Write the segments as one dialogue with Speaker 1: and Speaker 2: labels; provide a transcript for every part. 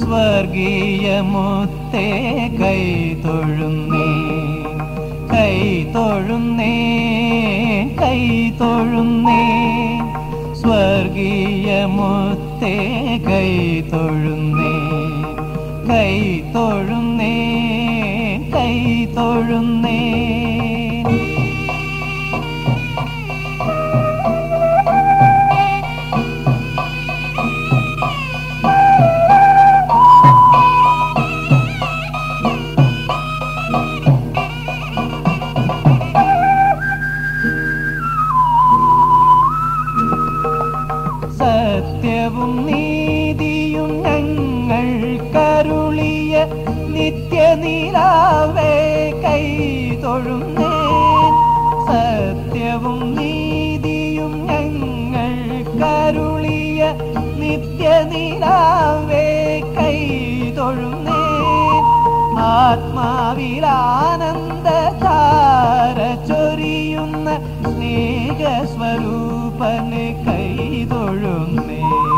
Speaker 1: സ്വർഗീയ മുത്തേ കൈ തൊഴുന്നേ കൈ തൊഴുന്നേ കൈ തൊഴുന്നേ സ്വർഗീയ മുത്തേ കൈ തൊഴുന്നേ കൈ തൊഴുന്നേ കൈ തൊഴുന്നേ സത്യവും നീതിയും ഞങ്ങൾ കരുളിയ നിത്യനിലാവേ കൈ തൊഴുന്നേ സത്യവും നീതിയും ഞങ്ങൾ കരുളിയ നിത്യനിലാവേ കൈ തൊഴുന്നേ ആത്മാവിലാനന്ദധാര ചൊരിയുന്ന സ്നേഹസ്വരൂപന് കൈതൊഴുന്നേ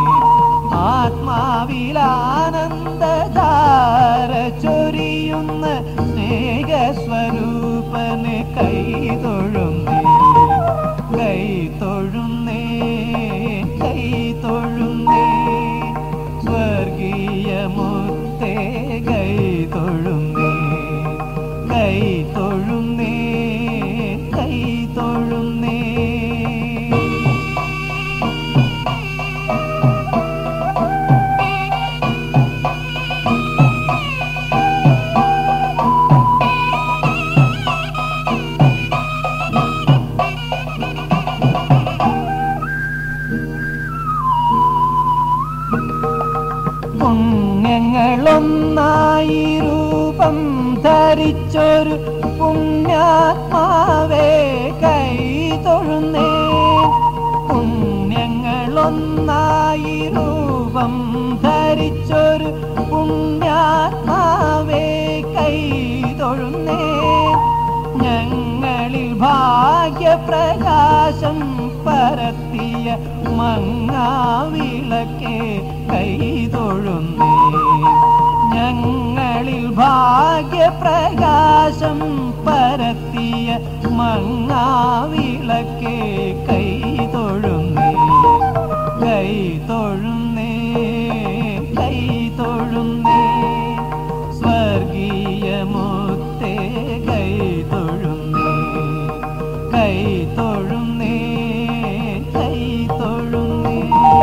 Speaker 1: ആത്മാവിലാനന്ദധാര ചൊരിയുന്ന സ്നേഹസ്വരൂപന് കൈതൊഴുന്നേ കൈതൊഴുന്നേ കൈതൊഴുന്നേ സ്വർഗീയ മുത്തേ കൈ തൊഴുന്നേ കൈ തൊഴുന്നേ കൈ തൊഴുന്നേ പുണ്യങ്ങളൊന്നായി രൂപം ധരിച്ചൊരു പുണ്യാത്മാവേ കൈ തൊഴുന്നേ പുണ്യങ്ങളൊന്നായി രൂപം ധരിച്ചൊരു പുണ്യാത്മാവേ കൈ തൊഴുന്നേ ഞങ്ങളിൽ ഭാഗ്യപ്രകാശം പരത്തിയ മങ്ങാവിളക്കെ കൈതൊഴുന്നേ ഞങ്ങളിൽ ഭാഗ്യപ്രകാശം പരത്തിയ മങ്ങാവിളക്കെ കൈതൊഴുന്നേ കൈതൊഴുന്നേ കൈതൊഴുന്നേ സ്വർഗീയ മുത്തേ കൈതൊഴുന്നേ കൈതൊഴുന്നേ കൈതൊഴുന്നേ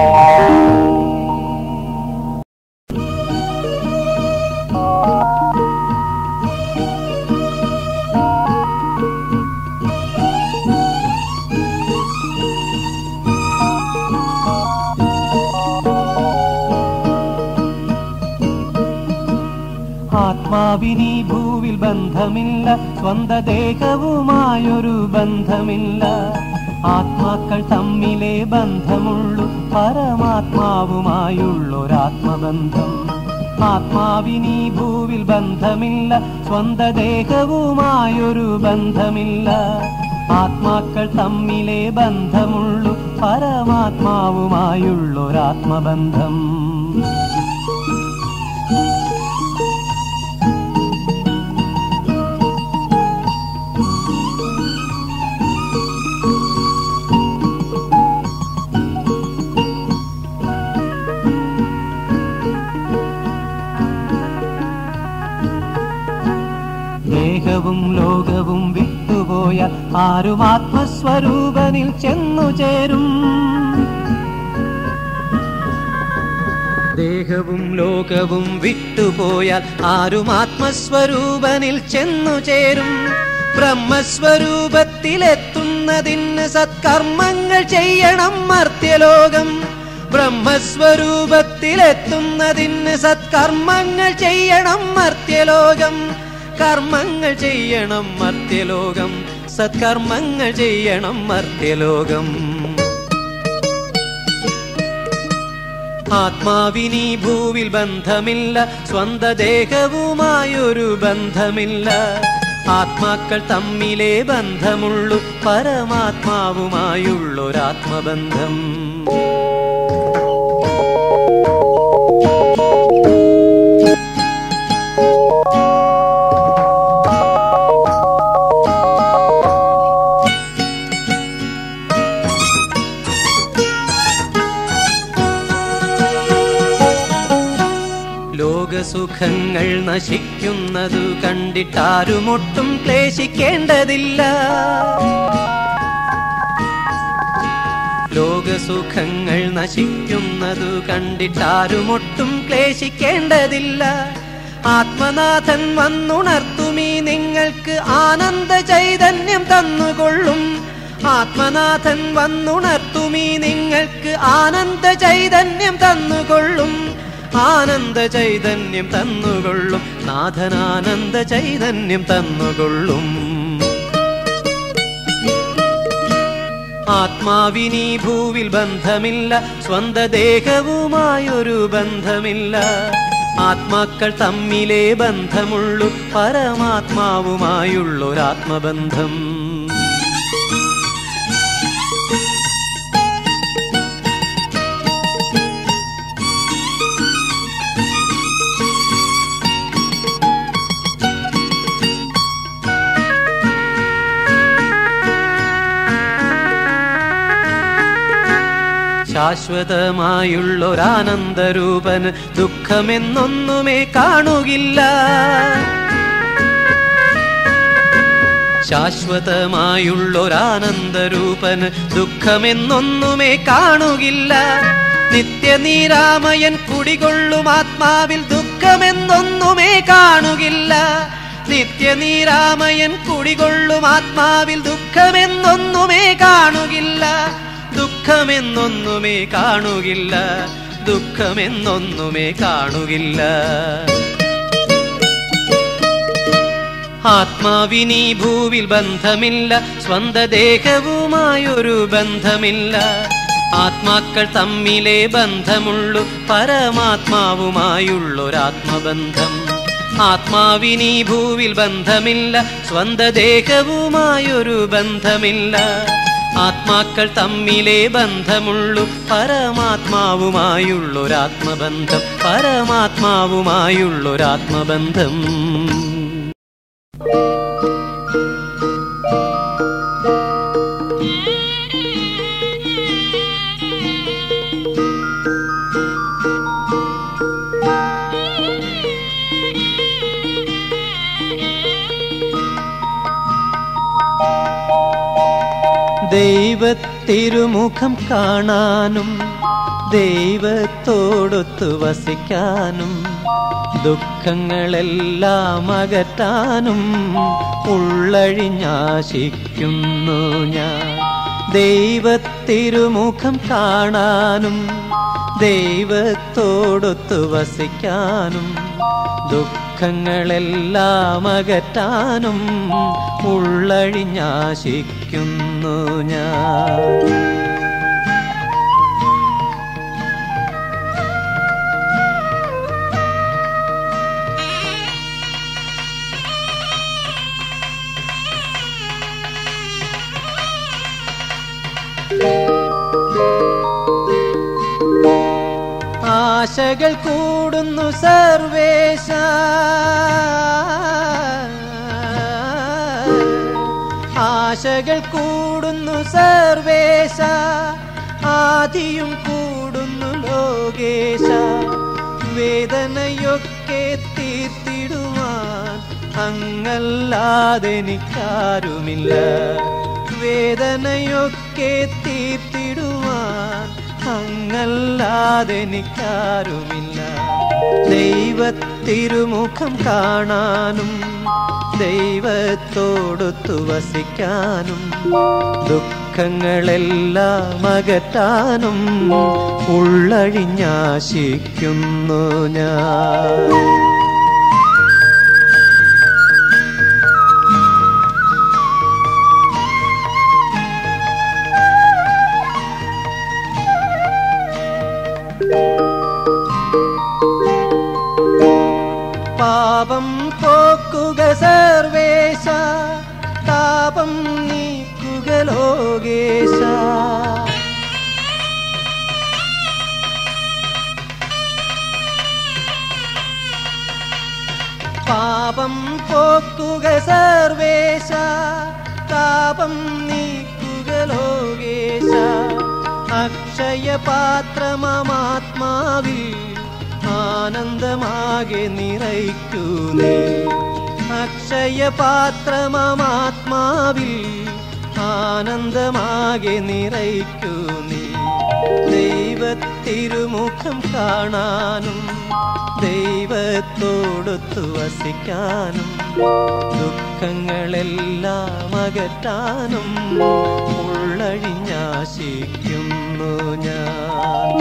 Speaker 1: ആത്മാവിനീ ഭൂവിൽ ബന്ധമില്ല സ്വന്ത ദേഹവുമായൊരു ബന്ധമില്ല ആത്മാക്കൾ തമ്മിലെ ബന്ധമുള്ളു പരമാത്മാവുമായുള്ളൊരാത്മബന്ധം ആത്മാവിനീ ഭൂവിൽ ബന്ധമില്ല സ്വന്ത ദേഹവുമായൊരു ബന്ധമില്ല ആത്മാക്കൾ തമ്മിലെ ബന്ധമുള്ളു പരമാത്മാവുമായുള്ളൊരാത്മബന്ധം ദേഹവും ലോകവും വിട്ടുപോയാൽ ആരും ആത്മസ്വരൂപനിൽ ചെന്നു ചേരും ദേഹവും ലോകവും വിട്ടുപോയാൽ ആരും ആത്മസ്വരൂപനിൽ ചെന്നു ചേരും ബ്രഹ്മസ്വരൂപത്തിലെത്തുന്നതിന് സത്കർമ്മങ്ങൾ ചെയ്യണം മർത്യലോകം ബ്രഹ്മസ്വരൂപത്തിലെത്തുന്നതിന് സത്കർമ്മങ്ങൾ ചെയ്യണം മർത്യലോകം കർമ്മങ്ങൾ ചെയ്യണം മർത്യലോകം സത്കർമ്മങ്ങൾ ചെയ്യണം മർത്യലോകം ആത്മാവിനീ ഭൂവിൽ ബന്ധമില്ല സ്വന്ത ദേഹവുമായൊരു ബന്ധമില്ല ആത്മാക്കൾ തമ്മിലേ ബന്ധമുള്ളു പരമാത്മാവുമായുള്ളൊരാത്മബന്ധം ലോകസുഖങ്ങൾ നശിക്കുന്നതു കണ്ടിട്ടാരുമൊട്ടും ക്ലേശിക്കേണ്ടതില്ല ലോകസുഖങ്ങൾ നശിക്കുന്നതു കണ്ടിട്ടാരുമൊട്ടും ക്ലേശിക്കേണ്ടതില്ല ആത്മനാഥൻ വന്നുണർത്തുമീ നിങ്ങൾക്ക് ആനന്ദ ചൈതന്യം തന്നുകൊള്ളും ആത്മനാഥൻ വന്നുണർത്തുമീ നിങ്ങൾക്ക് ആനന്ദ ചൈതന്യം തന്നുകൊള്ളും ആനന്ദ ചൈതന്യം തന്നുകൊള്ളും നാഥനാനന്ദ ചൈതന്യം തന്നുകൊള്ളും ആത്മാവിനീ ഭൂവിൽ ബന്ധമില്ല സ്വന്ത ദേഹവുമായൊരു ബന്ധമില്ല ആത്മാക്കൾ തമ്മിലേ ബന്ധമുള്ളു പരമാത്മാവുമായുള്ളൊരാത്മബന്ധം ശാശ്വതമായുള്ളൊരാനന്ദരൂപന് ദുഃഖമെന്നൊന്നുമേ കാണുകില്ല ശാശ്വതമായുള്ളൊരാനന്ദരൂപന് ദുഃഖമെന്നൊന്നുമേ കാണുകില്ല നിത്യനീരാമയൻ കുടികൊള്ളും ആത്മാവിൽ ദുഃഖമെന്നൊന്നുമേ കാണുകില്ല നിത്യനീരാമയൻ കുടികൊള്ളും ആത്മാവിൽ ദുഃഖമെന്നൊന്നുമേ കാണുകില്ല ദുഃഖമെന്നൊന്നുമേ കാണുകില്ല ദുഃഖമെന്നൊന്നുമേ കാണുകില്ല ആത്മാവിനീ ഭൂവിൽ ബന്ധമില്ല സ്വന്ത ദേഹവുമായൊരു ബന്ധമില്ല ആത്മാക്കൾ തമ്മിലേ ബന്ധമുള്ളു പരമാത്മാവുമായുള്ളൊരാത്മബന്ധം ആത്മാവിനീ ഭൂവിൽ ബന്ധമില്ല സ്വന്ത ദേഹവുമായൊരു ബന്ധമില്ല ആത്മാക്കൾ തമ്മിലേ ബന്ധമുള്ളു പരമാത്മാവുമായുള്ളൊരാത്മബന്ധം പരമാത്മാവുമായുള്ളൊരാത്മബന്ധം ദൈവത്തിരുമുഖം കാണാനും ദൈവത്തോടൊത്തു വസിക്കാനും ദുഃഖങ്ങളെല്ലാം അകറ്റാനും ഉള്ളഴിഞ്ഞാശിക്കുന്നു ഞാൻ ദൈവത്തിരുമുഖം കാണാനും ദൈവത്തോടൊത്തു വസിക്കാനും ദുഃഖങ്ങളെല്ലാം അകറ്റാനും ഉള്ളഴിഞ്ഞാശിക്കുന്നു ഞാൻ ആശകൾ കൂടുന്നു സർവേശ ആശകൾ കൂടുന്നു സർവേശ ആദിയും കൂടുന്നു ലോകേശ വേദനയൊക്കെ തീർത്തിടുവാൻ അങ്ങല്ലാതെനിക്കാരുമില്ല വേദനയൊക്കെ തീർത്തിടുവാൻ അങ്ങല്ലാതെനിക്കാരുമില്ല ദൈവത്തിരുമുഖം കാണാനും ദൈവത്തോടൊത്തു വസിക്കാനും ദുഃഖങ്ങളെല്ലാം അകറ്റാനും ഉള്ളഴിഞ്ഞാശിക്കുന്നു ഞാൻ പാപം പോക്കുക സർവേശ താപം നീക്കുക ലോകേശ പാപം പോക്കുക സർവേശ താപം നീക്കുക ലോകേശ അക്ഷയപാത്രമാത്മാവിൽ ആനന്ദമാകെ നിറയ്ക്കൂ നീ അക്ഷയപാത്രമാത്മാവിൽ ആനന്ദമാകെ നിറയ്ക്കൂ നീ ദൈവത്തിരുമുഖം കാണാനും ദൈവത്തോടൊത്തു വസിക്കാനും ദുഃഖങ്ങളെല്ലാം അകറ്റാനും ഉള്ളഴിഞ്ഞാശിക്കുന്നു ഞാൻ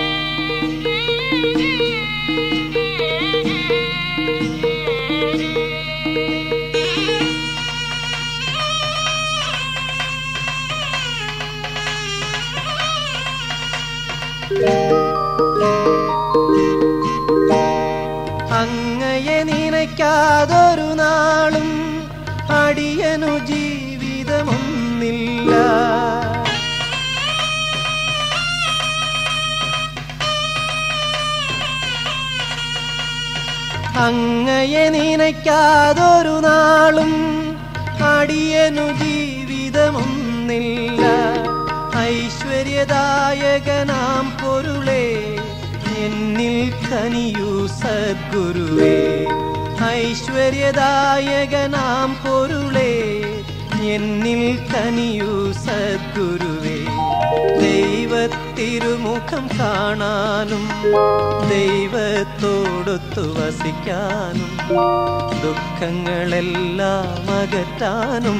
Speaker 1: അങ്ങയെ നിനയ്ക്കാതൊരു നാളും അടിയനു ജീവിതമൊന്നില്ല അങ്ങയെ നിനയ്ക്കാതൊരു നാളും അടിയനു ജീവിതമൊന്നില്ല ഐശ്വര്യദായകനാം പൊരുളേ എന്നിൽ കനിയൂ സദ്ഗുരുവേ ഐശ്വര്യദായകനാം പൊരുളേ എന്നിൽ കനിയൂ സദ്ഗുരുവേ ദൈവത്തിരുമുഖം കാണാനും ദൈവത്തോടൊത്തു വസിക്കാനും ദുഃഖങ്ങളെല്ലാം അകറ്റാനും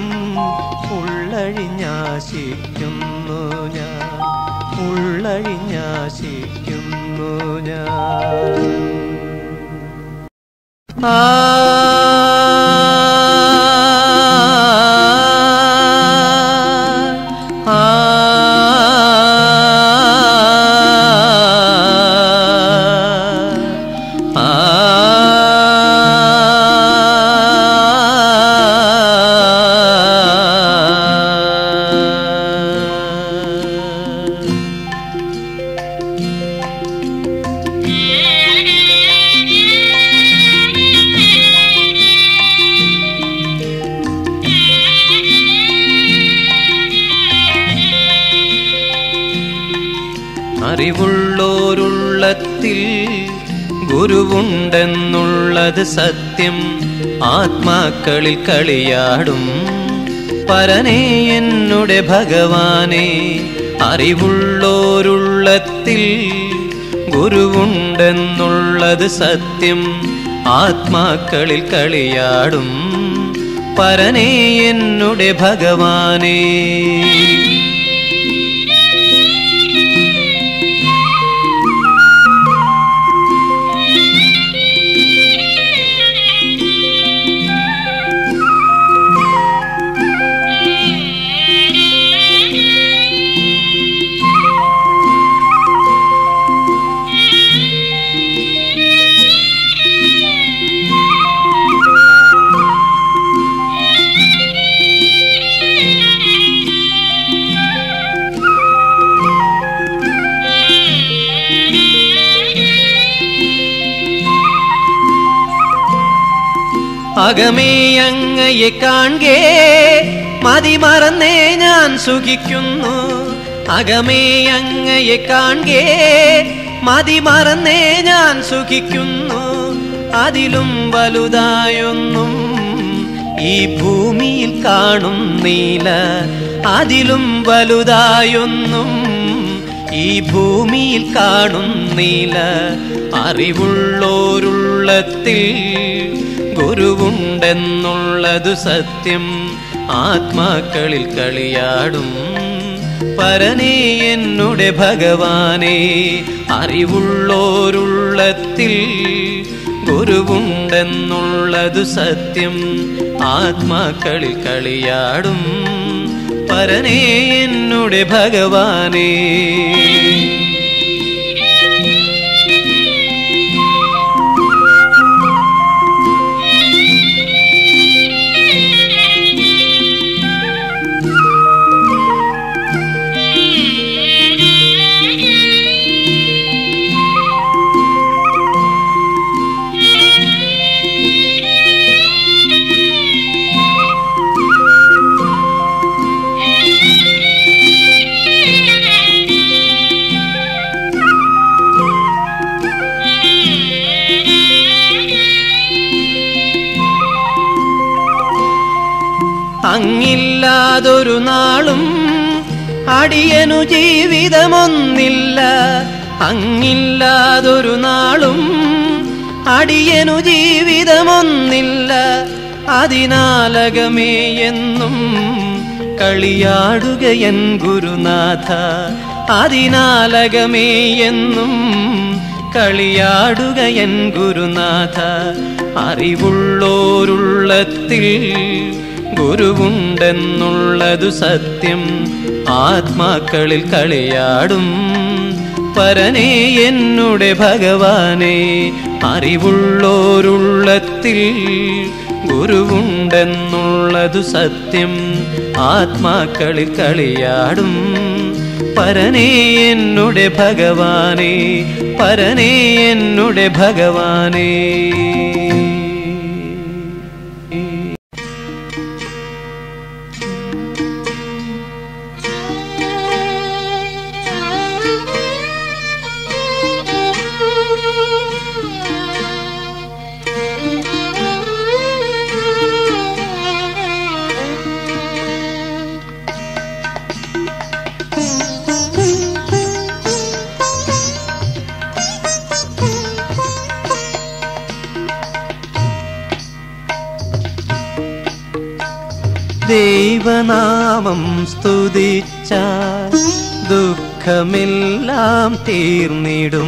Speaker 1: ഉള്ളഴിഞ്ഞാശിക്കുന്നു ഞാൻ ഉള്ളഴിഞ്ഞാശിക്കുന്നു ഞാൻ ആ ആ അറിവുള്ളോരുള്ളത്തിൽ ഗുരുവുണ്ടെന്നുള്ളത് സത്യം ആത്മാക്കളിൽ കളിയാടും പരനേ എന്നുടെ ഭഗവാനെ അറിവുള്ളോരുള്ളത്തിൽ ഗുരുവുണ്ടെന്നുള്ളത് സത്യം ആത്മാക്കളിൽ കളിയാടും പരനേ എന്നുടെ ഭഗവാനേ അകമേ അങ്ങയെ കാൺകേ മതിമറന്നേ ഞാൻ സുഖിക്കുന്നു അകമേ അങ്ങയെ കാൺകേ മതിമറന്നേ ഞാൻ സുഖിക്കുന്നു അതിലും വലുതായൊന്നും ഈ ഭൂമിയിൽ കാണുന്നില്ല അതിലും വലുതായൊന്നും ഈ ഭൂമിയിൽ കാണുന്നില്ല അറിവുള്ളോരുള്ളത്തിൽ ഗുരുവുണ്ടെന്നുള്ളതു സത്യം ആത്മാക്കളിൽ കളിയാടും പരനേ എന്നുടെ ഭഗവാനെ അറിവുള്ളോരുള്ളത്തിൽ ഗുരുവുണ്ടെന്നുള്ളതു സത്യം ആത്മാക്കളിൽ കളിയാടും പരനേ എന്നുടെ ഭഗവാനേ അങ്ങില്ലാതൊരു നാളും അടിയനു ജീവിതമൊന്നില്ല അങ്ങില്ലാതൊരു നാളും അടിയനു ജീവിതമൊന്നില്ല അതിനാലകമേ എന്നും കളിയാടുകയൻ ഗുരുനാഥ അതിനാലകമേ എന്നും കളിയാടുകയൻ ഗുരുനാഥ അറിവുള്ളോരുള്ളത്തിൽ ഗുരുവുണ്ടെന്നുള്ളതു സത്യം ആത്മാക്കളിൽ കളിയാടും പരനേ എന്നുടെ ഭഗവാനെ അറിവുള്ളോരുള്ളത്തിൽ ഗുരുവുണ്ടെന്നുള്ളതു സത്യം ആത്മാക്കളിൽ കളിയാടും പരനേ എന്നുടെ ഭഗവാനെ പരനേ എന്നുടെ ഭഗവാനേ ദൈവനാമം സ്തുതിച്ചാൽ ദുഃഖമെല്ലാം തീർന്നിടും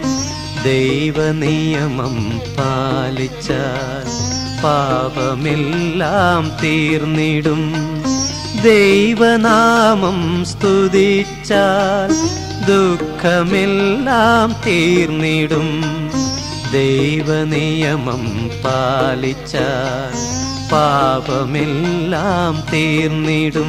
Speaker 1: ദൈവനിയമം പാലിച്ചാൽ പാപമെല്ലാം തീർന്നിടും ദൈവനാമം സ്തുതിച്ചാൽ ദുഃഖമെല്ലാം തീർന്നിടും ദൈവനിയമം പാലിച്ചാൽ പാപമെല്ലാം തീർന്നിടും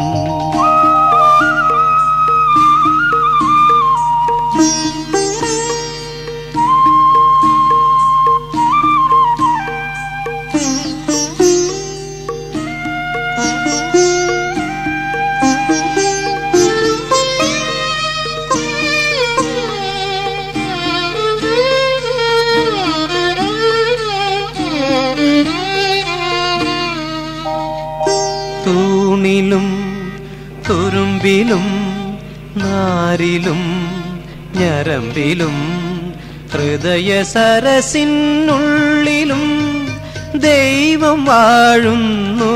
Speaker 1: തൂണിലും തുരുമ്പിലും നാരിലും ഞരമ്പിലും ഹൃദയ സരസിനുള്ളിലും ദൈവം വാഴുന്നു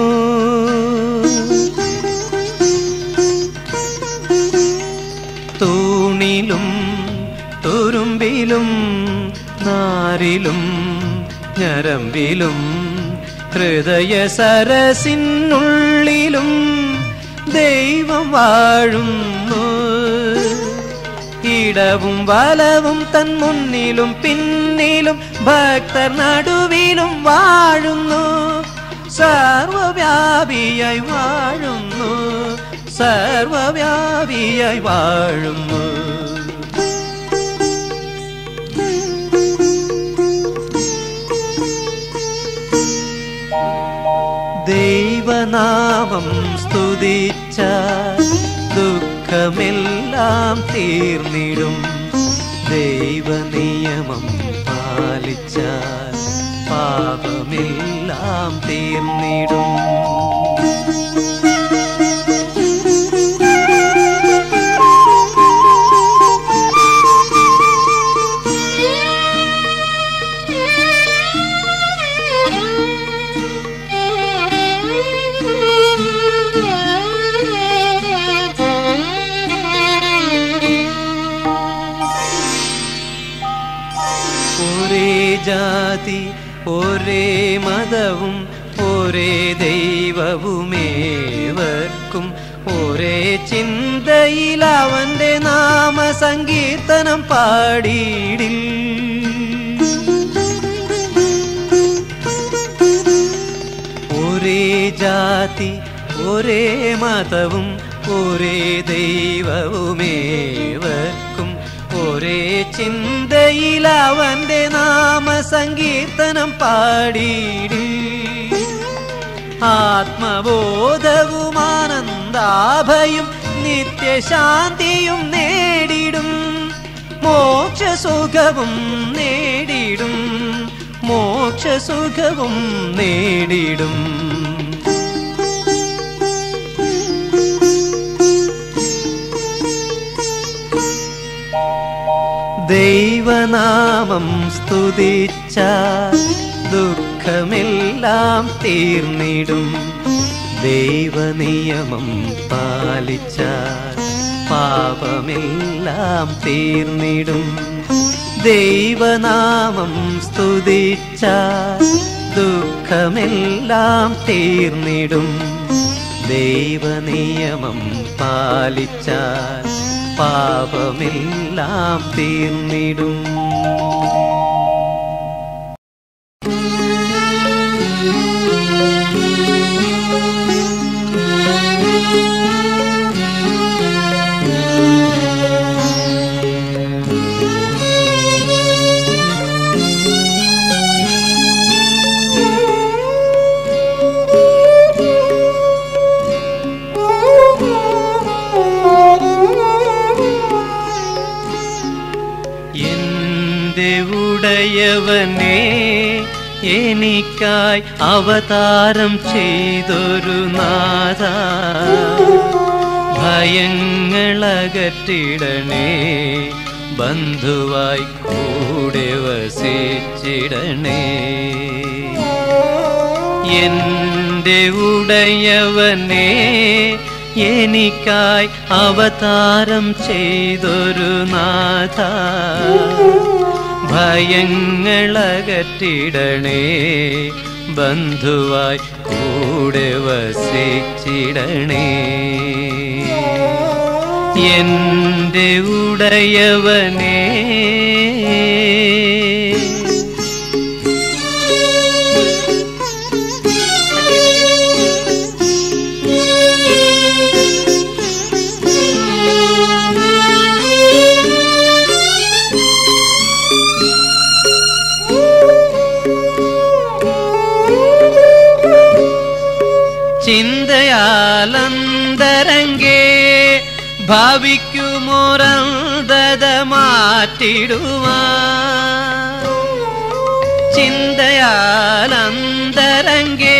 Speaker 1: തൂണിലും തുരുമ്പിലും നാരിലും ഞരമ്പിലും ഹൃദയ സരസിനുള്ളിലും ദൈവം വാഴുന്നു ഇടവും വലവും തൻ മുന്നിലും പിന്നിലും ഭക്തർ നടുവിലും വാഴുന്നു സർവവ്യാപിയായി വാഴുന്നു സർവവ്യാപിയായി വാഴുന്നു ദൈവനാമം സ്തുതിച്ച ദുഃഖമെല്ലാം തീർന്നിടും ദൈവനിയമം പാലിച്ചാൽ പാപമെല്ലാം തീർന്നിടും ഒരേ ജാതി ഒരേ മതവും ഒരേ ദൈവവുമേവർക്കും ഒരേ ചിന്തയിൽ അവന്റെ നാമ സങ്കീർത്തനം പാടിയിടിൽ ഒരേ ജാതി ഒരേ മതവും ഒരേ ദൈവവുമേവർക്കും ഒരേ ചിന്തയിൽ അവന്റെ നാമ സങ്കീർത്തനം പാടിയിടി ആത്മബോധവും ആനന്ദാഭയും നിത്യശാന്തിയും നേടിടും മോക്ഷസുഖവും നേടിടും മോക്ഷസുഖവും നേടിടും ദൈവനാമം സ്തുതിച്ച ദുഃഖമെല്ലാം തീർന്നിടും ദൈവനിയമം പാലിച്ച പാപമെല്ലാം തീർന്നിടും ദൈവനാമം സ്തുതിച്ച ദുഃഖമെല്ലാം തീർന്നിടും ദൈവനിയമം പാലിച്ചാൽ പാപമെല്ലാം തീർന്നിടും എന്റെ ഉടയവനെ എനിക്കായി അവതാരം ചെയ്തൊരു നാഥ ഭയങ്ങളകറ്റിടണേ ബന്ധുവായി കൂടെ വസിച്ചിടണേ എന്റെ ഉടയവനെ എനിക്കായി അവതാരം ചെയ്തൊരു നാഥ ഭയങ്ങളകറ്റിടണേ ബന്ധുവായി കൂടെ വസിച്ചിടണേ എന്റെ ഉടയവനേ ചിന്തയാലന്തരങ്കേ ഭാവിക്കുമൊരന്തത മാറ്റിടുവാ ചിന്തയാലന്തരങ്കേ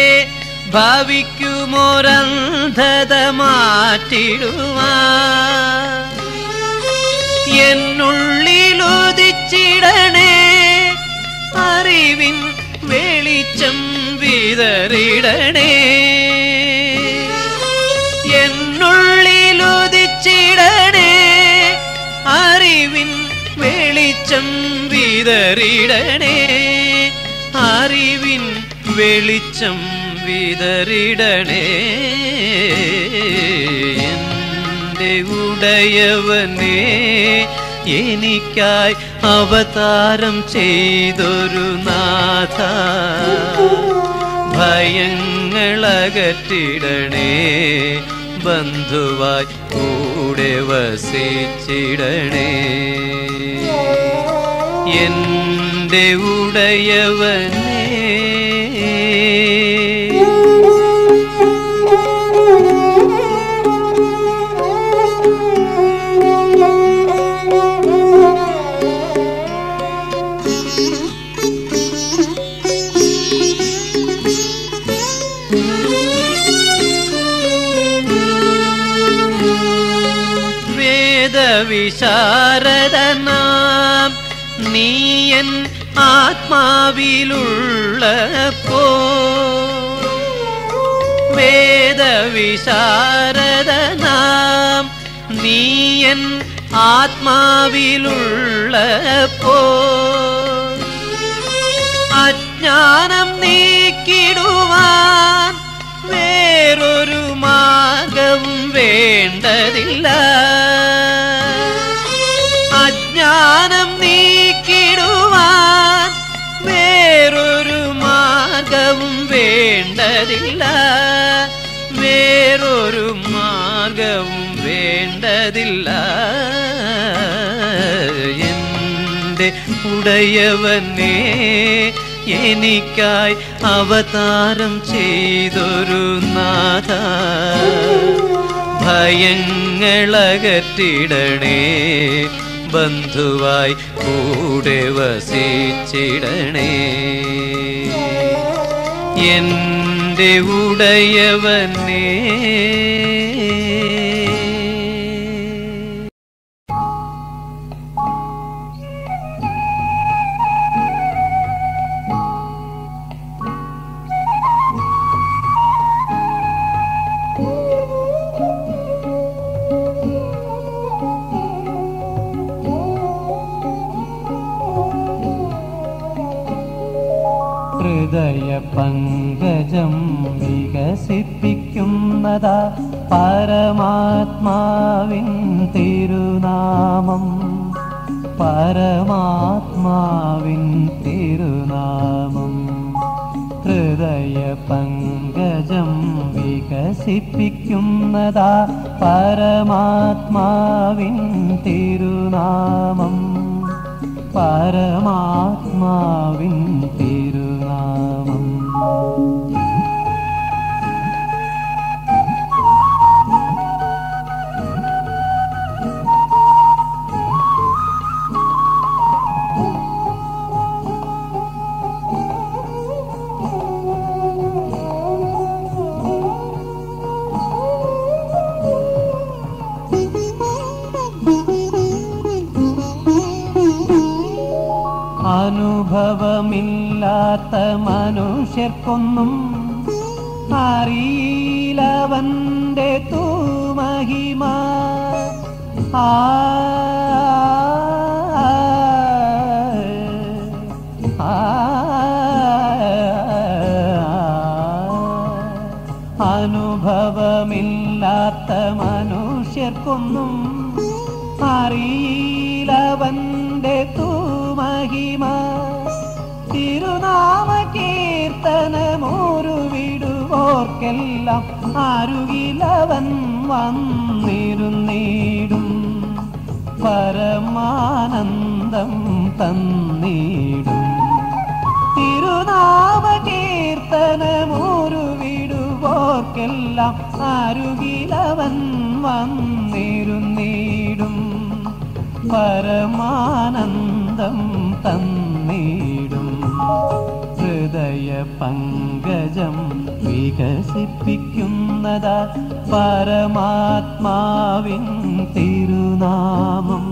Speaker 1: ഭാവിക്കുമൊരന്തത മാറ്റിടുവാ എന്നുള്ളിലുദിച്ചിടണേ അറിവിൻ വെളിച്ചം വിതറിടണേ എന്നുള്ളിലുദിച്ചിടണേ അറിവിൻ വെളിച്ചം വിതറിടണേ അറിവിൻ വെളിച്ചം വിതറിടണേ എന്റെ ഉടയവനേ എനിക്കായി അവതാരം ചെയ്തൊരു നാഥ ഭയങ്ങളകറ്റിടണേ ബന്ധുവായി കൂടെ വസിച്ചിടണേ എന്റെ ഉടയവനേ വേദവിശാരദനാം നീയൻ ആത്മാവിലുള്ളപ്പോ വേദവിശാരദനാം നീയൻ ആത്മാവിലുള്ളപ്പോ അജ്ഞാനം നീക്കിടുവാൻ വേറൊരു മാർഗവും വേണ്ടതില്ല അജ്ഞാനം നീക്കിടുവാൻ വേറൊരു മാർഗവും വേണ്ടതില്ല വേറൊരു മാർഗവും വേണ്ടതില്ല എന്റെ ഉടയവനെ എനിക്കായി അവതാരം ചെയ്തൊരു നാഥ ഭയങ്ങളകറ്റിടണേ ബന്ധുവായി കൂടെ വസിച്ചിടണേ എന്റെ ഉടയവനേ
Speaker 2: ഹൃദയ പങ്കജം വികസിപ്പിക്കുന്നതാ പരമാത്മാവിൻ തിരുനാമം പരമാത്മാവിൻ തിരുനാമം ഹൃദയ പങ്കജം വികസിപ്പിക്കുന്നതാ പരമാത്മാവിൻ തിരുനാമം പരമാത്മാവിൻ തിരുനാമം അനുഭവമില്ലാത്ത മനുഷ്യർക്കൊന്നും അറിയിലവന്റെ തൂമഹിമ ആ ആ, അനുഭവമില്ലാത്ത മനുഷ്യർക്കൊന്നും അറിയിലവന്റെ തൂമഹിമ തിരുനാമ കീർത്തനമോരു വിടുവോർക്കെല്ലാം അരുകിലവൻ വന്നിരുന്നീടും പരമാനന്ദം തന്നീടും തിരുനാമ കീർത്തനമോരു വിടുവോർക്കെല്ലാം അരുകിലവൻ വന്നിരുന്നീടും പരമാനന്ദം തന്നീടും ഹൃദയ പങ്കജം വികസിപ്പിക്കുന്നതാ പരമാത്മാവിൻ തിരുനാമം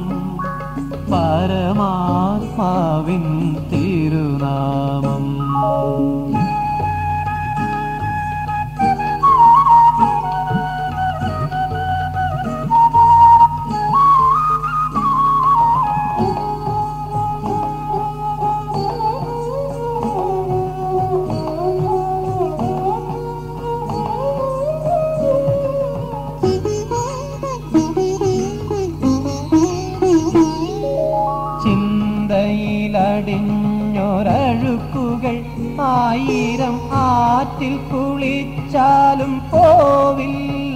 Speaker 2: പരമാത്മാവിൻ തിരുനാമം ചിന്തയിലടിഞ്ഞൊരഴുക്കുകൾ ആയിരം ആറ്റിൽ കുളിച്ചാലും പോവില്ല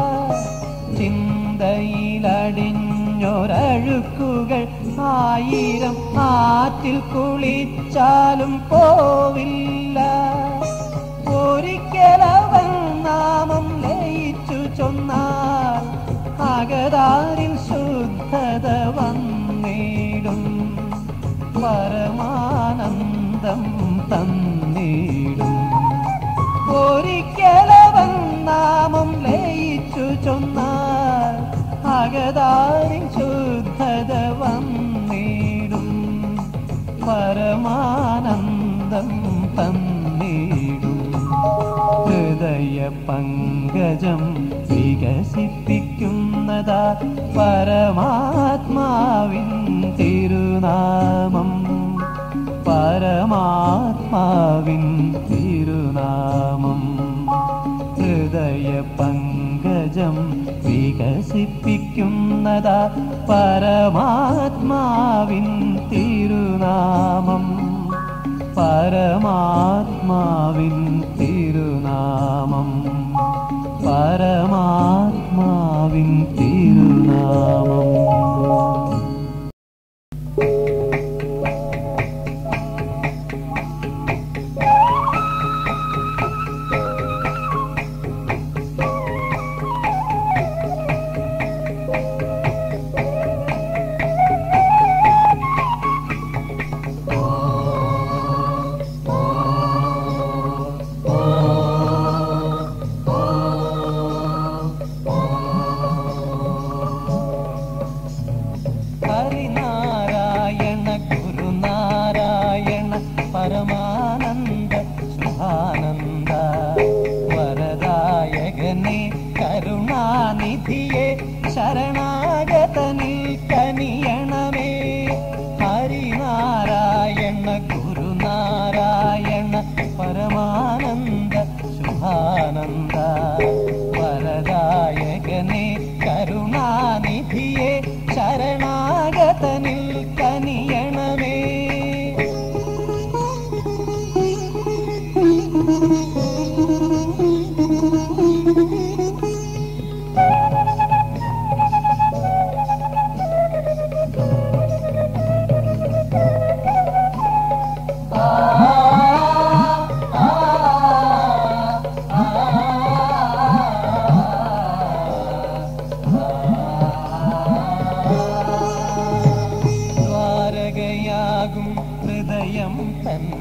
Speaker 2: ചിന്തയിലടിഞ്ഞൊരഴുക്കുകൾ ആയിരം ആറ്റിൽ കുളിച്ചാലും പോവില്ല ഒരിക്കലവൻ നാമം ലയിച്ചു ചൊന്നാൽ അകതാരിൽ ശുദ്ധത വന്നിടും പരമാനന്ദം തന്നിടും ഒരിക്കലവൻ നാമം ലയിച്ചു ചൊന്നാൽ അകതാരിൽ ശുദ്ധത വന്നിടും പരമാനന്ദം തന്നിടും ഹൃദയ പങ്കജം വികസിപ്പിക്കുന്നതാ പരമാത്മാവിൻ തിരുനാമം പരമാത്മാവിൻ തിരുനാമം ഹൃദയ പങ്കജം വികസിപ്പിക്കുന്നതാ പരമാത്മാവിൻ തിരുനാമം പരമാത്മാവിൻ തിരുനാമം പരമാത്മാവിൻ തിരുനാമം ഹരിനാരായണ ഗുരുനാരായണ പരമാനന്ദ ശുഭാനന്ദ വരദായകനെ കരുണാനിധിയെ ശരണാഗതനിൽ കനിയണമേ ഹരിനാരായണ ഗുരുനാരായണ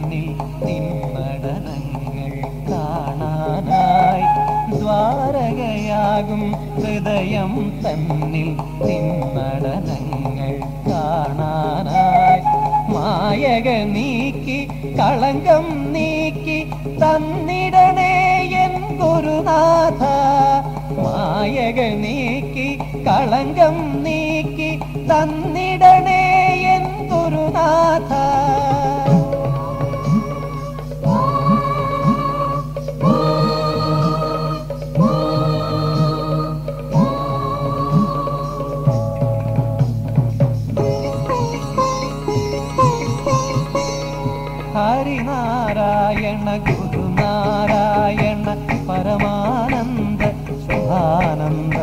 Speaker 2: തന്നിൽ നിന്നടനങ്ങൾ കാണാനായി ദ്വാരകയാകും ഹൃദയം തന്നിൽ നിന്നടനങ്ങൾ കാണാനായി മായക നീക്കി കളങ്കം നീക്കി തന്നിടണേ എൻ ഗുരുനാഥ മായക നീക്കി കളങ്കം നീക്കി തന്നിടണേ എൻ ഗുരുനാഥ ഹരിനാരായണ ഗുരുനാരായണ പരമാനന്ദ ശുഭാനന്ദ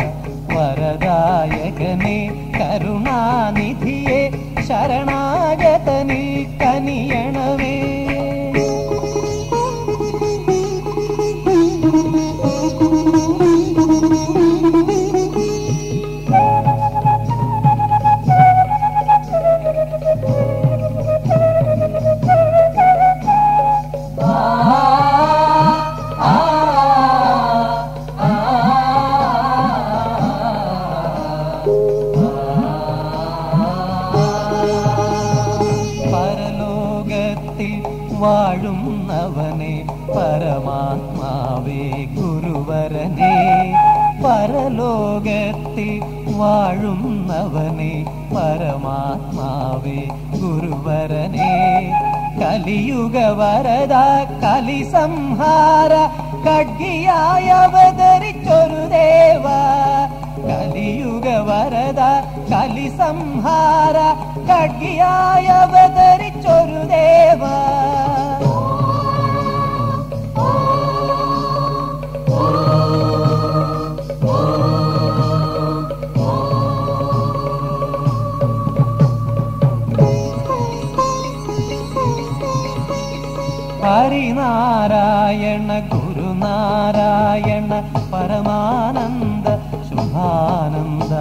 Speaker 2: വരദായകനെ കരുണാനിധിയെ ശരണാഗതനിൽ കനിയണമേ പരലോകത്തിൽ വാഴുന്നവനെ പരമാത്മാവേ ഗുരുവരനെ പരലോകത്തിൽ വാഴുന്നവനെ പരമാത്മാവേ ഗുരുവരനെ കലിയുഗ വരദ കലി സംഹാര ഖഡ്ഗിയായി അവതരിച്ചൊരു ദേവ കലിയുഗ വരദ കലി സംഹാര ഖഡ്ഗിയായി അവതരിച്ചൊരു ദേവ ഹരിനാരായണ ഗുരുനാരായണ പരമാനന്ദ ശുഭാനന്ദ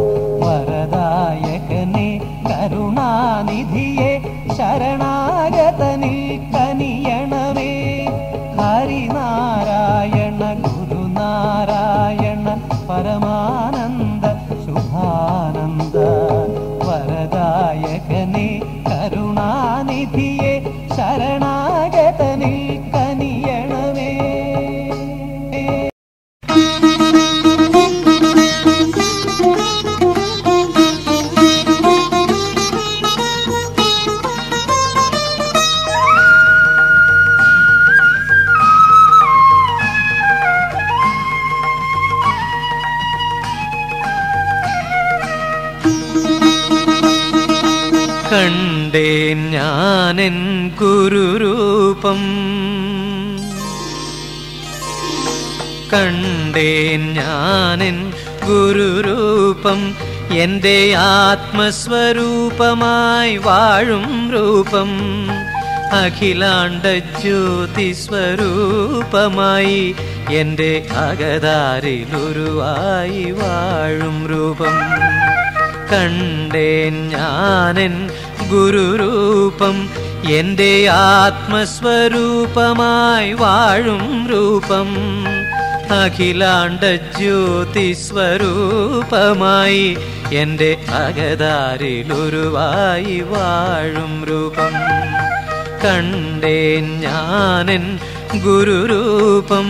Speaker 2: വരദായകനെ കരുണാനിധിയെ ശരണാഗതനിൽ കനിയണമേ ഹരിനാരായണ ഗുരുനാരായണ പരമാനന്ദ ശുഭാനന്ദ വരദായകനെ കരുണാനിധിയെ ശരണാഗതനിൽ കനിയണമേ
Speaker 1: കണ്ടേൻ ഞാനെൻ ഗുരുരൂപം കണ്ടേൻ ഞാനെൻ ഗുരുരൂപം എൻ്റെ ആത്മസ്വരൂപമായി വാഴും രൂപം അഖിലാണ്ട ജ്യോതി സ്വരൂപമായി എൻ്റെ അകതാരിലുരുവായി വാഴും രൂപം കണ്ടേൻ ഞാനെൻ ഗുരുരൂപം എൻ്റെ ആത്മസ്വരൂപമായി വാഴും രൂപം അഖിലാണ്ട ജ്യോതി സ്വരൂപമായി എൻ്റെ അകതാരിലുരുവായി വാഴും രൂപം കണ്ടേൻ ഞാനെൻ ഗുരുരൂപം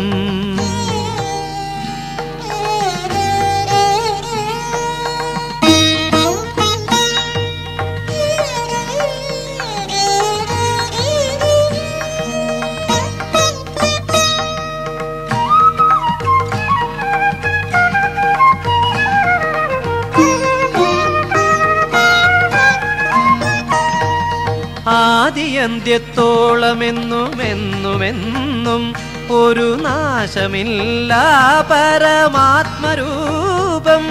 Speaker 1: ആദിയന്ത്യത്തോളമെന്നുമെന്നുമെന്നും ഒരു നാശമില്ല പരമാത്മരൂപം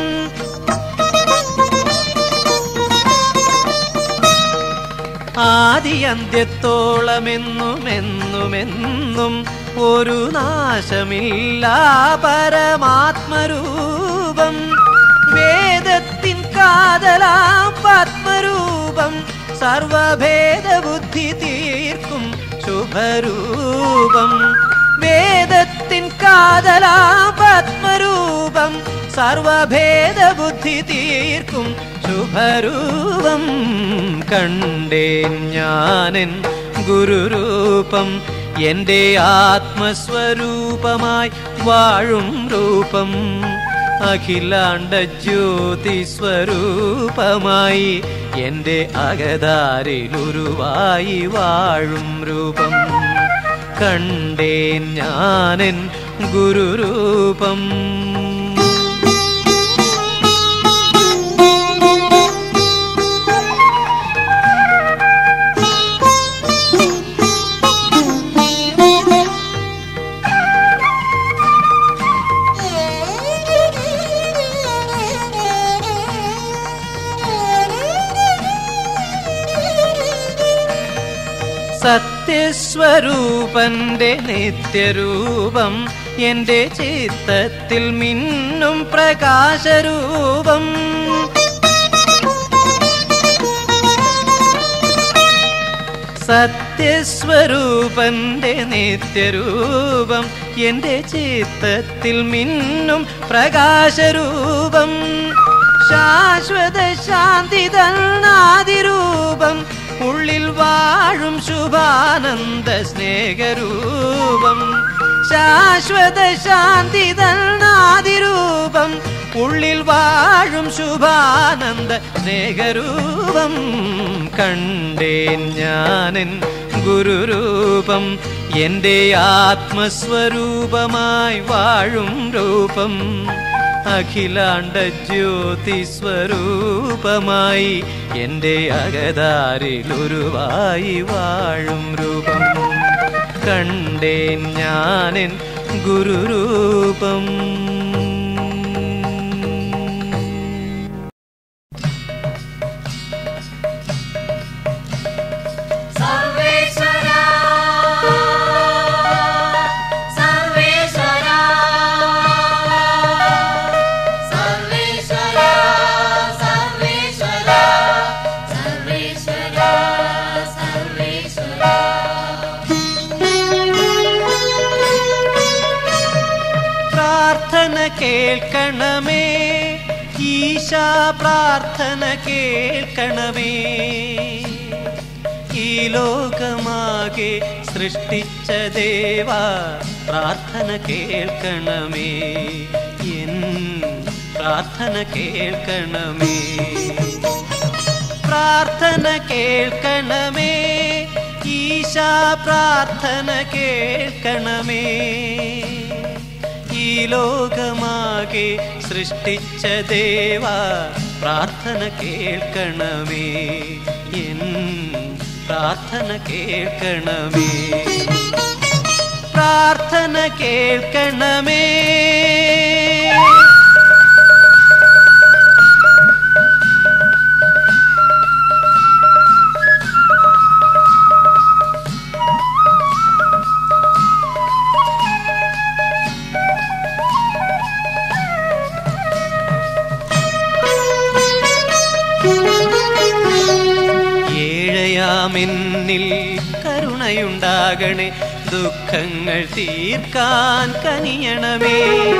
Speaker 1: ആദിയന്ത്യത്തോളമെന്നുമെന്നുമെന്നും ഒരു നാശമില്ല പരമാത്മരൂപം വേദത്തിൻ കാതലാം പത്മരൂപം സർവഭേദബുദ്ധി തീർക്കും ശുഭരൂപം വേദത്തിൻ കാതലാ പത്മരൂപം സർവഭേദബുദ്ധി തീർക്കും ശുഭരൂപം കണ്ടേൻ ഞാനൻ ഗുരുരൂപം എൻ്റെ ആത്മസ്വരൂപമായി വാഴും രൂപം അഖിലാണ്ട ജ്യോതി സ്വരൂപമായി എൻ്റെ അകതാരിലുരുവായി വാഴും രൂപം കണ്ടേൻ ഞാനൻ ഗുരുരൂപം സത്യസ്വരൂപന്റെ നിത്യരൂപം എന്റെ ചിത്തത്തിൽ മിന്നും പ്രകാശരൂപം സത്യസ്വരൂപന്റെ നിത്യരൂപം എന്റെ ചിത്തത്തിൽ മിന്നും പ്രകാശരൂപം ശാശ്വത ശാന്തി തന്നാതിരൂപം ഉള്ളിൽ വാഴും ശുഭാനന്ദ സ്നേഹരൂപം ശാശ്വത ശാന്തി തന്നാതിരൂപം ഉള്ളിൽ വാഴും ശുഭാനന്ദ സ്നേഹരൂപം കണ്ടേൻ ഞാനൻ ഗുരുരൂപം എൻ്റെ ആത്മസ്വരൂപമായി വാഴും രൂപം അഖിലാണ്ട ജ്യോതി സ്വരൂപമായി എൻ്റെ അകതാരിലുരുവായി വാഴും രൂപം കണ്ടേൻ ഞാനൻ ഗുരുരൂപം
Speaker 3: സർവേശ്വരാ സർവേശ്വരാ സർവേശ്വരാ സർവേശ്വരാ സർവേശ്വരാ സർവേശ്വരാ
Speaker 1: പ്രാർത്ഥന കേൾക്കണമേ ഈശാ പ്രാർത്ഥന കേൾക്കണമേ ഈ ലോകമാകെ സൃഷ്ടിച്ച ദേവ പ്രാർത്ഥന കേൾക്കണമേ എൻ പ്രാർത്ഥന കേൾക്കണമേ പ്രാർത്ഥന കേൾക്കണമേ ഈശാ പ്രാർത്ഥന കേൾക്കണമേ ഈ ലോകമാകെ സൃഷ്ടിച്ച ദേവ പ്രാർത്ഥന കേൾക്കണമേ എൻ പ്രാർത്ഥന കേൾക്കണമേ പ്രാർത്ഥന കേൾക്കണമേ ഏഴയാമെന്നിൽ കരുണയുണ്ടാകണേ ദുഃഖങ്ങൾ തീർക്കാൻ കനിയണമേ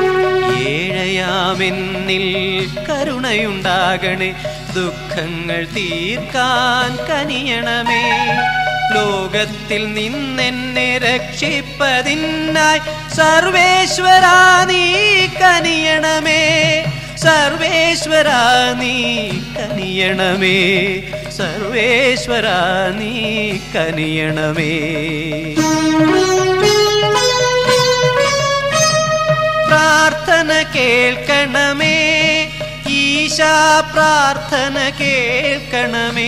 Speaker 1: ഏഴയാമെന്നിൽ കരുണയുണ്ടാകണേ ദുഃഖങ്ങൾ തീർക്കാൻ കനിയണമേ ലോകത്തിൽ നിന്നെന്നെ രക്ഷിപ്പതിനായി സർവേശ്വരാ നീ കനിയണമേ സർവേശ്വരാ നീ കനിയണമേ സർവേശ്വരാ നീ കനിയണമേ പ്രാർത്ഥന കേൾക്കണമേ ഈശാ പ്രാർത്ഥന കേൾക്കണമേ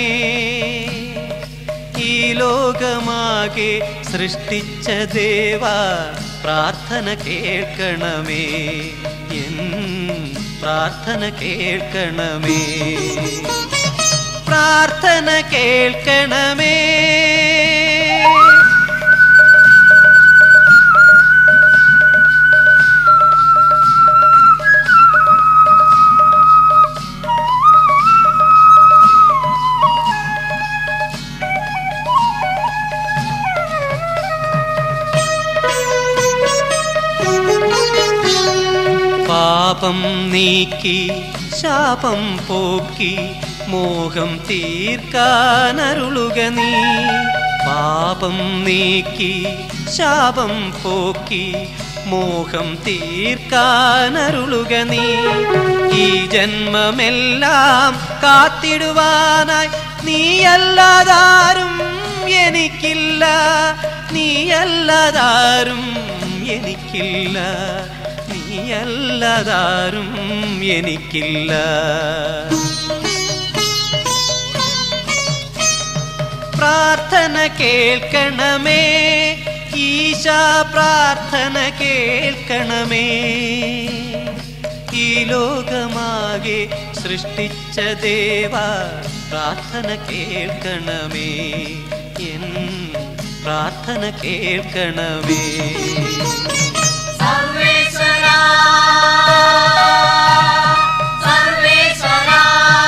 Speaker 1: ഈ ലോകമാകെ സൃഷ്ടിച്ച ദേവ പ്രാർത്ഥന കേൾക്കണമേ എൻ പ്രാർത്ഥന കേൾക്കണമേ പ്രാർത്ഥന കേൾക്കണമേ പാപം നീക്കി ശാപം പോക്കി മോഹം തീർക്കാനരുളുക നീ പാപം നീക്കി ശാപം പോക്കി മോഹം തീർക്കാനരുളുക നീ ഈ ജന്മമെല്ലാം കാത്തിടുവാനായി നീയല്ലാതാരും എനിക്കില്ല നീയല്ലാതാരും എനിക്കില്ല നീയല്ലാതാരും എനിക്കില്ല പ്രാർത്ഥന കേൾക്കണമേ ഈശ പ്രാർത്ഥന കേൾക്കണമേ ഈ ലോകമാകെ സൃഷ്ടിച്ച ദേവ പ്രാർത്ഥന കേൾക്കണമേ എൻ പ്രാർത്ഥന കേൾക്കണമേ
Speaker 3: സർവേശ്വരാ സർവേശ്വരാ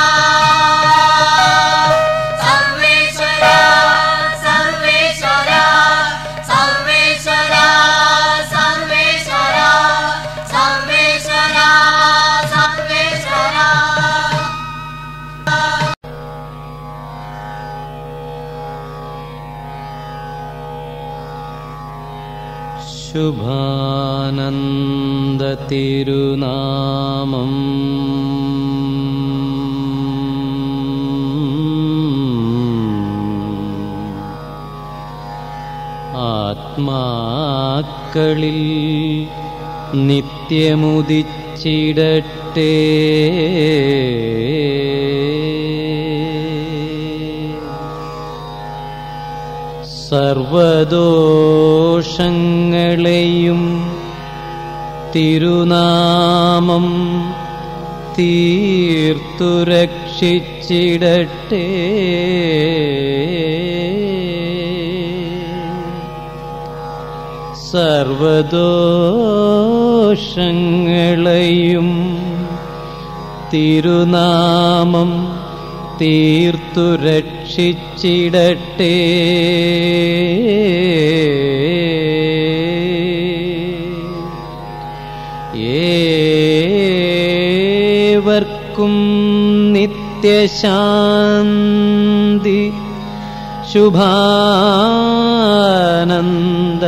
Speaker 3: സർവേശ്വരാ സർവേശ്വരാ സർവേശ്വരാ സർവേശ്വരാ സർവേശ്വരാ സർവേശ്വരാ
Speaker 2: ശുഭാനന്ദതിരുനാമം ആത്മാക്കളിൽ നിത്യമുദിച്ചിടട്ടെ സർവദോഷങ്ങളെയും തിരുനാമം തീർത്തു രക്ഷിച്ചിടട്ടെ സർവദോഷങ്ങളെയും തിരുനാമം തീർത്തു രക്ഷിച്ചിടട്ടെ ഏവർക്കും നിത്യശാന്തി ശുഭാനന്ദ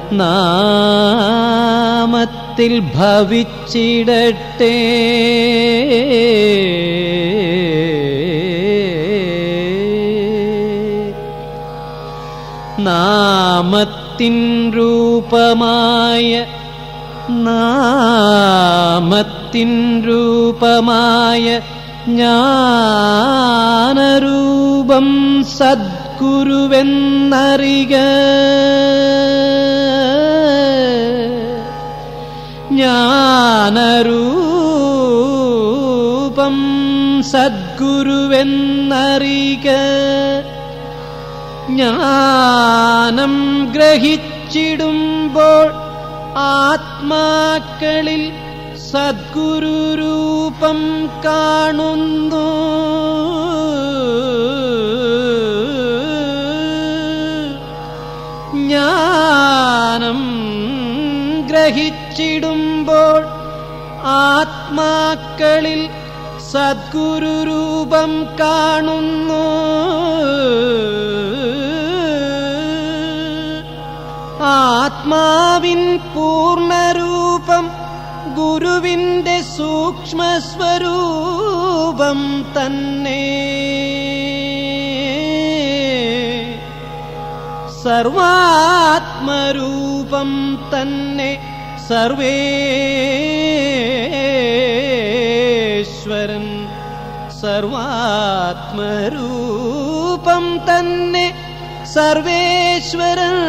Speaker 2: നാമത്തിൽ ഭവിച്ചിടട്ടെ നാമത്തിൻ രൂപമായ നാമത്തിൻ രൂപമായ ജ്ഞാനരൂപം സദ്ഗുരുവെന്നറിക ജ്ഞാനരൂപം സദ്ഗുരുവെന്നറിക ജ്ഞാനം ഗ്രഹിച്ചിടുമ്പോൾ ആത്മാക്കളിൽ സദ്ഗുരുരൂപം കാണുന്നു ജ്ഞാനം ഗ്രഹിച്ചിടുമ്പോൾ ആത്മാക്കളിൽ സദ്ഗുരുരൂപം കാണുന്നു ആത്മാവിൻ പൂർണ്ണരൂപം ഗുരുവിന്റെ സൂക്ഷ്മസ്വരൂപം തന്നെ സർവാത്മരൂപം തന്നെ സർവേശ്വരൻ സർവാത്മരൂപം തന്നെ സർവേശ്വരൻ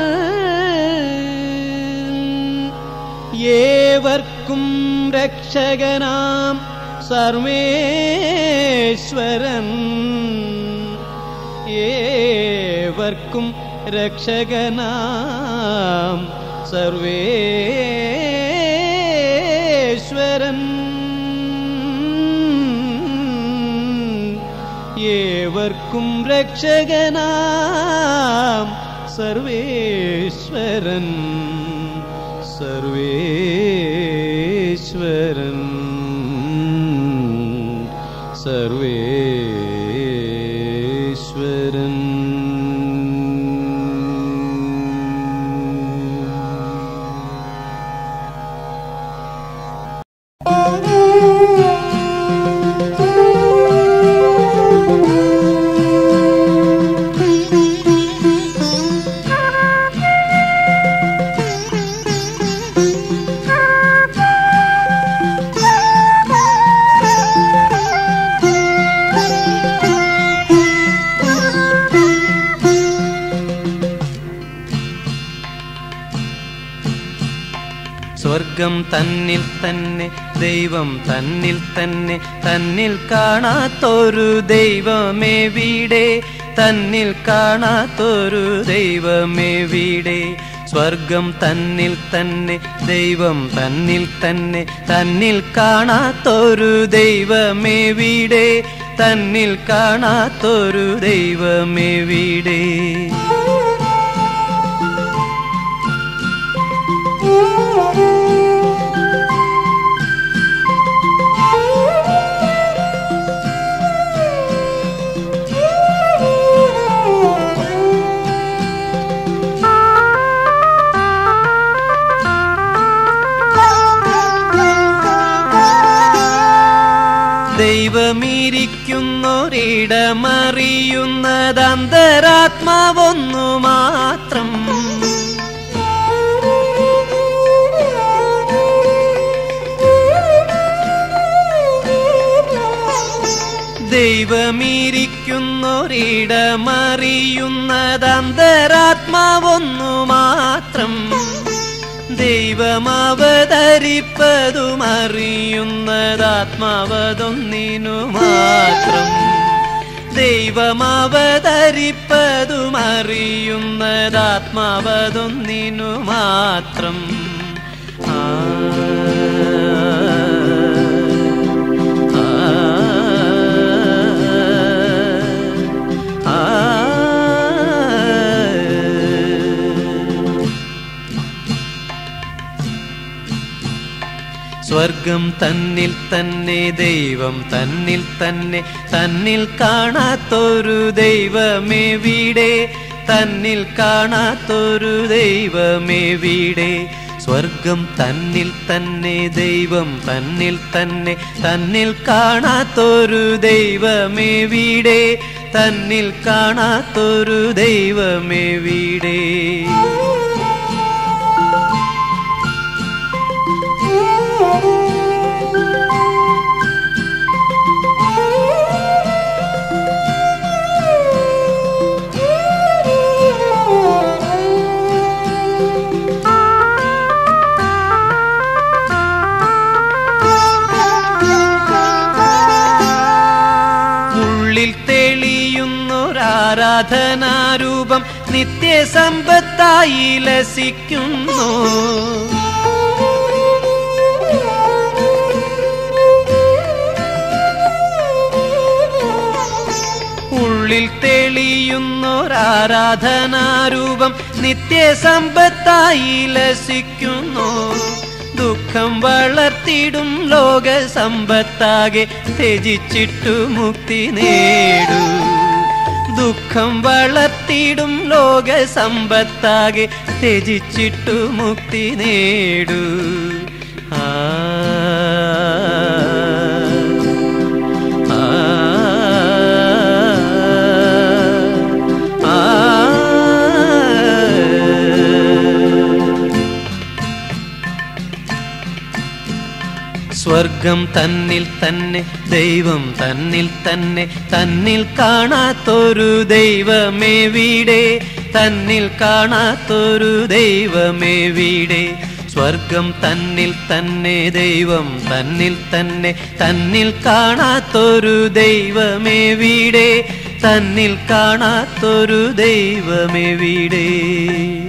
Speaker 2: ഏവർക്കും രക്ഷകനാം സർവേശ്വരൻ ഏവർക്കും രക്ഷകനാം സർവേശ്വരൻ ഏവർക്കും രക്ഷകനാം സർവേശ്വരൻ സർവേശ്വരൻ
Speaker 1: സ്വർഗം തന്നിൽ തന്നെ ദൈവം തന്നിൽ തന്നെ തന്നിൽ കാണാത്തൊരു ദൈവമേ വീടേ തന്നിൽ കാണാത്തൊരു ദൈവമേ വീടേ സ്വർഗം തന്നിൽ തന്നെ ദൈവം തന്നിൽ തന്നെ തന്നിൽ കാണാത്തൊരു ദൈവമേ വീടേ തന്നിൽ കാണാത്തൊരു ദൈവമേ വീടേ ദൈവമിരിക്കുന്നൊരിടമറിയുന്നത് അന്തരാത്മാവൊന്നു മാത്രം ദൈവമിരിക്കുന്നൊരിടമറിയുന്നത് അന്തരാത്മാവൊന്നു മാത്രം ദൈവമവതരിപ്പതുമറിയുന്നത് ആത്മാവതൊന്നിനു മാത്രം ദൈവമവതരിപ്പതുമറിയുന്നത് ആത്മാവതൊന്നിനു മാത്രം ആ ആ സ്വർഗം തന്നിൽ തന്നെ ദൈവം തന്നിൽ തന്നെ തന്നിൽ കാണാത്തൊരു ദൈവമേ വീടേ തന്നിൽ കാണാത്തൊരു ദൈവമേ വീടേ സ്വർഗം തന്നിൽ തന്നെ ദൈവം തന്നിൽ തന്നെ തന്നിൽ കാണാത്തൊരു ദൈവമേ വീടേ തന്നിൽ കാണാത്തൊരു ദൈവമേ വീടേ ഉള്ളിൽ തെളിയുന്നൊരാരാധനാരൂപം നിത്യസമ്പത്തായി ലസിക്കുന്നു ഉള്ളിൽ തെളിയുന്നൊരാരാധനാരൂപം നിത്യസമ്പത്തായി ലസിക്കുന്നു ദുഃഖം വളർത്തിടും ലോക സമ്പത്താകെ ത്യജിച്ചിട്ടു മുക്തി നേടൂ ദുഃഖം വളർത്തിടും ലോക സമ്പത്താകെ ത്യജിച്ചിട്ടു മുക്തി നേടൂ ആ ആ ആ സ്വർഗം തന്നിൽ തന്നെ ദൈവം തന്നിൽ തന്നെ തന്നിൽ കാണാത്തൊരു ദൈവമേ വീടേ തന്നിൽ കാണാത്തൊരു ദൈവമേ വീടേ സ്വർഗം തന്നിൽ തന്നെ ദൈവം തന്നിൽ തന്നെ തന്നിൽ കാണാത്തൊരു ദൈവമേ വീടേ തന്നിൽ കാണാത്തൊരു ദൈവമേ വീടേ